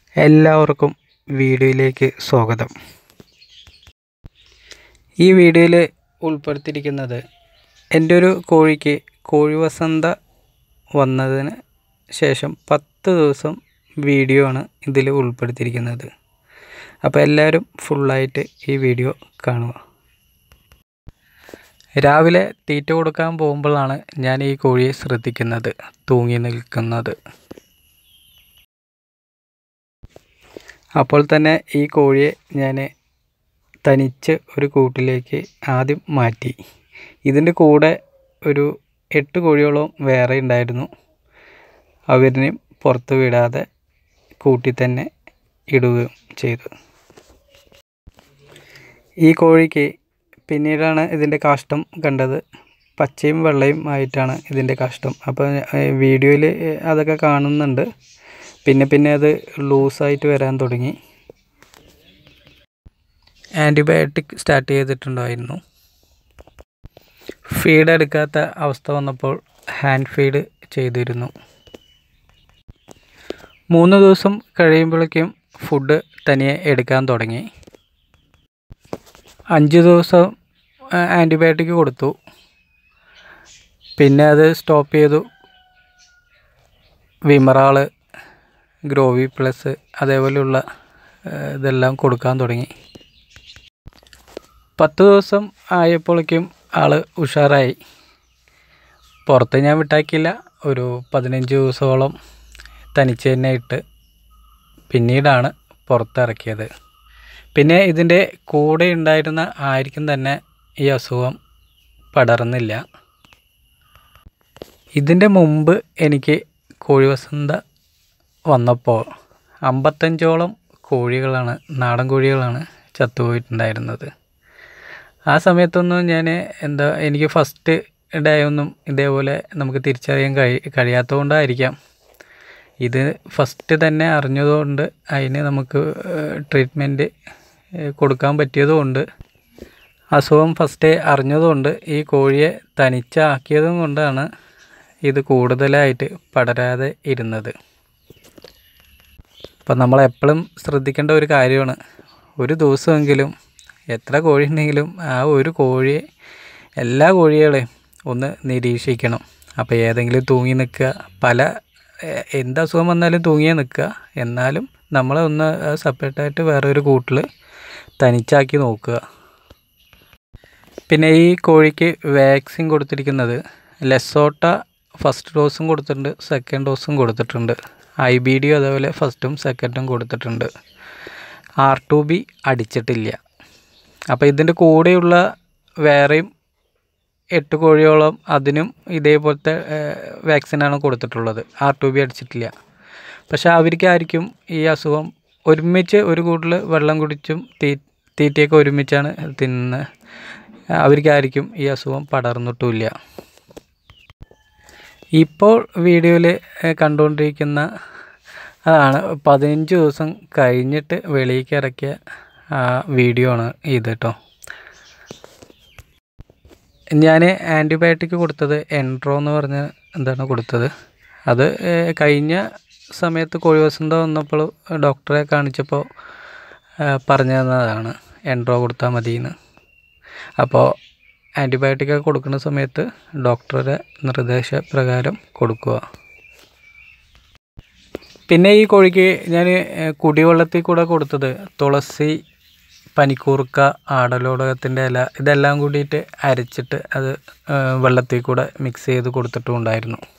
എല്ലാവർക്കും വീഡിയോയിലേക്ക് സ്വാഗതം ഈ വീഡിയോയിൽ ഉൾപ്പെടുത്തിയിരിക്കുന്നത് എൻ്റെ ഒരു കോഴിക്ക് കോഴി വസന്ത വന്നതിന് ശേഷം പത്ത് ദിവസം വീഡിയോ ആണ് ഇതിൽ ഉൾപ്പെടുത്തിയിരിക്കുന്നത് അപ്പോൾ എല്ലാവരും ഫുള്ളായിട്ട് ഈ വീഡിയോ കാണുക രാവിലെ തീറ്റ കൊടുക്കാൻ പോകുമ്പോഴാണ് ഞാൻ ഈ കോഴിയെ ശ്രദ്ധിക്കുന്നത് തൂങ്ങി നിൽക്കുന്നത് അപ്പോൾ തന്നെ ഈ കോഴിയെ ഞാൻ തനിച്ച് ഒരു കൂട്ടിലേക്ക് ആദ്യം മാറ്റി ഇതിൻ്റെ കൂടെ ഒരു എട്ട് കോഴിയോളം വേറെ ഉണ്ടായിരുന്നു അവരിനെയും പുറത്ത് വിടാതെ കൂട്ടി തന്നെ ഇടുകയും ചെയ്തു ഈ കോഴിക്ക് പിന്നീടാണ് ഇതിൻ്റെ കാഷ്ടം കണ്ടത് പച്ചയും വെള്ളയും ആയിട്ടാണ് ഇതിൻ്റെ കാഷ്ടം അപ്പോൾ വീഡിയോയിൽ അതൊക്കെ കാണുന്നുണ്ട് പിന്നെ പിന്നെ അത് ലൂസായിട്ട് വരാൻ തുടങ്ങി ആൻറ്റിബയോട്ടിക് സ്റ്റാർട്ട് ചെയ്തിട്ടുണ്ടായിരുന്നു ഫീഡ് എടുക്കാത്ത അവസ്ഥ വന്നപ്പോൾ ഹാൻഡ് ഫീഡ് ചെയ്തിരുന്നു മൂന്ന് ദിവസം കഴിയുമ്പോഴേക്കും ഫുഡ് തനിയെ എടുക്കാൻ തുടങ്ങി അഞ്ച് ദിവസം ആൻറ്റിബയോട്ടിക് കൊടുത്തു പിന്നെ അത് സ്റ്റോപ്പ് ചെയ്തു വിമറാള് ഗ്രോവി പ്ലസ് അതേപോലെയുള്ള ഇതെല്ലാം കൊടുക്കാൻ തുടങ്ങി പത്ത് ദിവസം ആയപ്പോഴേക്കും ആൾ ഉഷാറായി പുറത്ത് ഞാൻ വിട്ടാക്കിയില്ല ഒരു പതിനഞ്ച് ദിവസത്തോളം തനിച്ച് തന്നെ ഇട്ട് പിന്നീടാണ് പുറത്തിറക്കിയത് പിന്നെ ഇതിൻ്റെ കൂടെ ഉണ്ടായിരുന്ന ആയിരിക്കും തന്നെ ഈ അസുഖം പടർന്നില്ല ഇതിൻ്റെ മുമ്പ് എനിക്ക് കോഴി വസന്ത വന്നപ്പോൾ അമ്പത്തഞ്ചോളം കോഴികളാണ് നാടൻ കോഴികളാണ് ചത്തുപോയിട്ടുണ്ടായിരുന്നത് ആ സമയത്തൊന്നും ഞാൻ എന്താ എനിക്ക് ഫസ്റ്റ് ഡേ ഒന്നും ഇതേപോലെ നമുക്ക് തിരിച്ചറിയാൻ കഴി കഴിയാത്തതുകൊണ്ടായിരിക്കാം ഇത് ഫസ്റ്റ് തന്നെ അറിഞ്ഞതുകൊണ്ട് അതിന് നമുക്ക് ട്രീറ്റ്മെൻറ്റ് കൊടുക്കാൻ പറ്റിയതുകൊണ്ട് അസുഖം ഫസ്റ്റ് അറിഞ്ഞതുകൊണ്ട് ഈ കോഴിയെ തനിച്ചാക്കിയതും കൊണ്ടാണ് ഇത് കൂടുതലായിട്ട് പടരാതെ ഇരുന്നത് അപ്പം നമ്മൾ എപ്പോഴും ശ്രദ്ധിക്കേണ്ട ഒരു കാര്യമാണ് ഒരു ദിവസമെങ്കിലും എത്ര കോഴി ഉണ്ടെങ്കിലും ആ ഒരു കോഴിയെ എല്ലാ കോഴികളെയും ഒന്ന് നിരീക്ഷിക്കണം അപ്പോൾ ഏതെങ്കിലും തൂങ്ങി നിൽക്കുക പല എന്ത് അസുഖം വന്നാലും തൂങ്ങിയേ നിൽക്കുക എന്നാലും നമ്മളെ ഒന്ന് സെപ്പറേറ്റായിട്ട് വേറൊരു കൂട്ടിൽ തനിച്ചാക്കി നോക്കുക പിന്നെ ഈ കോഴിക്ക് വാക്സിൻ കൊടുത്തിരിക്കുന്നത് ലെസോട്ട ഫസ്റ്റ് ഡോസും കൊടുത്തിട്ടുണ്ട് സെക്കൻഡ് ഡോസും കൊടുത്തിട്ടുണ്ട് ഐ ബി ഡിയും അതേപോലെ ഫസ്റ്റും സെക്കൻഡും കൊടുത്തിട്ടുണ്ട് ആർ ടു ബി അടിച്ചിട്ടില്ല അപ്പോൾ ഇതിൻ്റെ കൂടെയുള്ള വേറെയും എട്ട് കോഴിയോളം അതിനും ഇതേപോലത്തെ വാക്സിനാണ് കൊടുത്തിട്ടുള്ളത് ആർ ടു ബി അടിച്ചിട്ടില്ല പക്ഷേ അവർക്കായിരിക്കും ഈ അസുഖം ഒരുമിച്ച് ഒരു കൂട്ടിൽ വെള്ളം കുടിച്ചും തീ തീറ്റയൊക്കെ ഒരുമിച്ചാണ് തിന്നുന്നത് അവർക്കായിരിക്കും ഈ അസുഖം പടർന്നിട്ടുമില്ല ഇപ്പോൾ വീഡിയോയിൽ കണ്ടുകൊണ്ടിരിക്കുന്ന അതാണ് പതിനഞ്ച് ദിവസം കഴിഞ്ഞിട്ട് വെളിയിലേക്ക് ഇറക്കിയ ആ വീഡിയോ ആണ് ഇത് കേട്ടോ ഞാൻ ആൻറ്റിബയോട്ടിക് കൊടുത്തത് എൻട്രോ എന്ന് പറഞ്ഞ എന്താണ് കൊടുത്തത് അത് കഴിഞ്ഞ സമയത്ത് കോഴി വസന്ത വന്നപ്പോൾ ഡോക്ടറെ കാണിച്ചപ്പോൾ പറഞ്ഞു തന്നതാണ് എൻട്രോ കൊടുത്താൽ മതിയെന്ന് അപ്പോൾ ആൻറ്റിബയോട്ടിക് കൊടുക്കുന്ന സമയത്ത് ഡോക്ടറുടെ നിർദ്ദേശപ്രകാരം കൊടുക്കുക പിന്നെ ഈ കോഴിക്ക് ഞാൻ കുടിവെള്ളത്തിൽ കൂടെ കൊടുത്തത് തുളസി പനിക്കൂർക്ക ആടലോടകത്തിൻ്റെ ഇല ഇതെല്ലാം കൂടിയിട്ട് അരച്ചിട്ട് അത് വെള്ളത്തിൽ കൂടെ മിക്സ് ചെയ്ത് കൊടുത്തിട്ടും ഉണ്ടായിരുന്നു